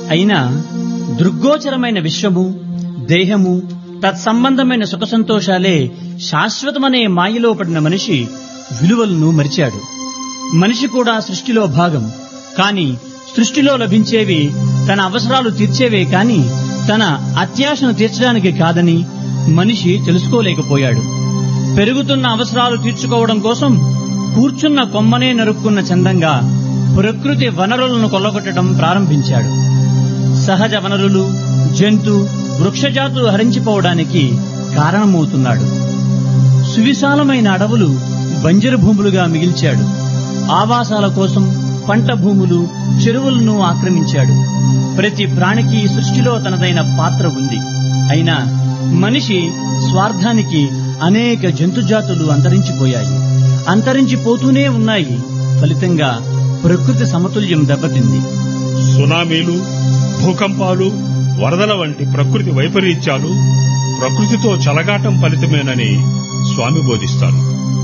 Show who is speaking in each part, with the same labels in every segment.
Speaker 1: అయినా దృగ్గోచరమైన విశ్వము దేహము తత్సంబంధమైన సుఖ సంతోషాలే శాశ్వతమనే మాయలో పడిన మనిషి విలువలను మరిచాడు మనిషి కూడా సృష్టిలో భాగం కాని సృష్టిలో లభించేవి తన అవసరాలు తీర్చేవే కాని తన అత్యాశను తీర్చడానికి కాదని మనిషి తెలుసుకోలేకపోయాడు పెరుగుతున్న అవసరాలు తీర్చుకోవడం కోసం కూర్చున్న కొమ్మనే నరుక్కున్న చందంగా ప్రకృతి వనరులను కొల్లగొట్టడం ప్రారంభించాడు సహజ వనరులు జంతు వృక్షజాతులు హరించిపోవడానికి కారణమవుతున్నాడు సువిశాలమైన అడవులు బంజరు భూములుగా మిగిల్చాడు ఆవాసాల కోసం పంట భూములు చెరువులను ఆక్రమించాడు ప్రతి ప్రాణికి సృష్టిలో తనదైన పాత్ర ఉంది అయినా మనిషి స్వార్థానికి అనేక జంతుజాతులు అంతరించిపోయాయి అంతరించిపోతూనే ఉన్నాయి ఫలితంగా ప్రకృతి సమతుల్యం దెబ్బతింది
Speaker 2: సునామీలు భూకంపాలు వరదల వంటి ప్రకృతి వైపరీత్యాలు ప్రకృతితో చలగాటం ఫలితమేనని స్వామి బోధిస్తారు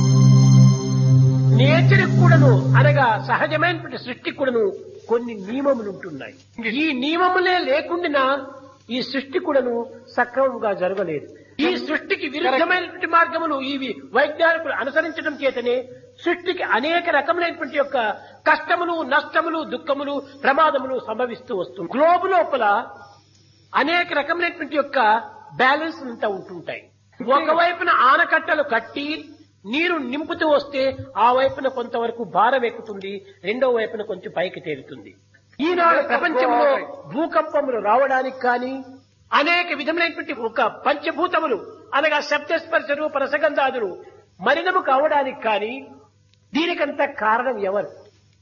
Speaker 3: నేచర్ కూడాను అనగా సహజమైనటువంటి సృష్టి కూడాను కొన్ని నియమములు ఉంటున్నాయి ఈ నియమములే లేకుండా ఈ సృష్టి కూడాను సక్రమంగా జరగలేదు ఈ సృష్టికి విరుద్ధమైనటువంటి మార్గములు ఇవి వైజ్ఞానికులు అనుసరించడం చేతనే సృష్టికి అనేక రకములైనటువంటి యొక్క కష్టములు నష్టములు దుఃఖములు ప్రమాదములు సంభవిస్తూ వస్తుంది గ్లోబ్ లోపల అనేక రకములైనటువంటి యొక్క బ్యాలెన్స్ అంతా ఉంటుంటాయి ఒకవైపున ఆనకట్టలు కట్టి నీరు నింపుతూ వస్తే ఆ వైపున కొంతవరకు భారం ఎక్కుతుంది రెండో వైపున కొంచెం పైకి తేలుతుంది ఈనాడు ప్రపంచంలో భూకంపములు రావడానికి కానీ అనేక విధములైనటువంటి ఒక పంచభూతములు అనగా శబ్దస్పర్శ రూప రసగంధాదులు మలినము కావడానికి కానీ దీనికంతా కారణం ఎవరు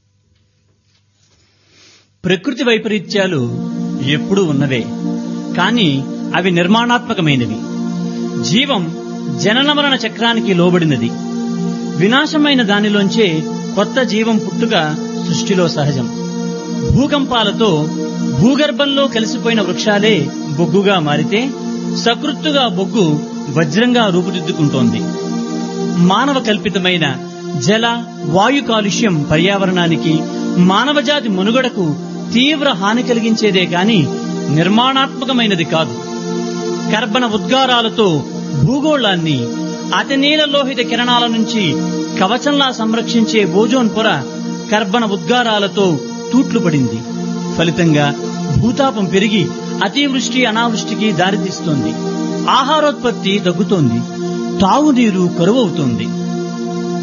Speaker 1: ప్రకృతి వైపరీత్యాలు ఎప్పుడూ ఉన్నవే కాని అవి నిర్మాణాత్మకమైనవి జీవం జనన మరణ చక్రానికి లోబడినది వినాశమైన దానిలోంచే కొత్త జీవం పుట్టుక సృష్టిలో సహజం భూకంపాలతో భూగర్భంలో కలిసిపోయిన వృక్షాలే బొగ్గుగా మారితే సకృత్తుగా బొగ్గు వజ్రంగా రూపుదిద్దుకుంటోంది మానవ కల్పితమైన జల వాయు కాలుష్యం పర్యావరణానికి మానవజాతి మనుగడకు తీవ్ర హాని కలిగించేదే కాని నిర్మాణాత్మకమైనది కాదు కర్బన ఉద్గారాలతో భూగోళాన్ని అతినీల లోహిత కిరణాల నుంచి కవచంలా సంరక్షించే ఓజోన్ పొర కర్బన ఉద్గారాలతో తూట్లు పడింది ఫలితంగా భూతాపం పెరిగి అతివృష్టి అనావృష్టికి దారితీస్తోంది ఆహారోత్పత్తి తగ్గుతోంది తాగునీరు కరువవుతోంది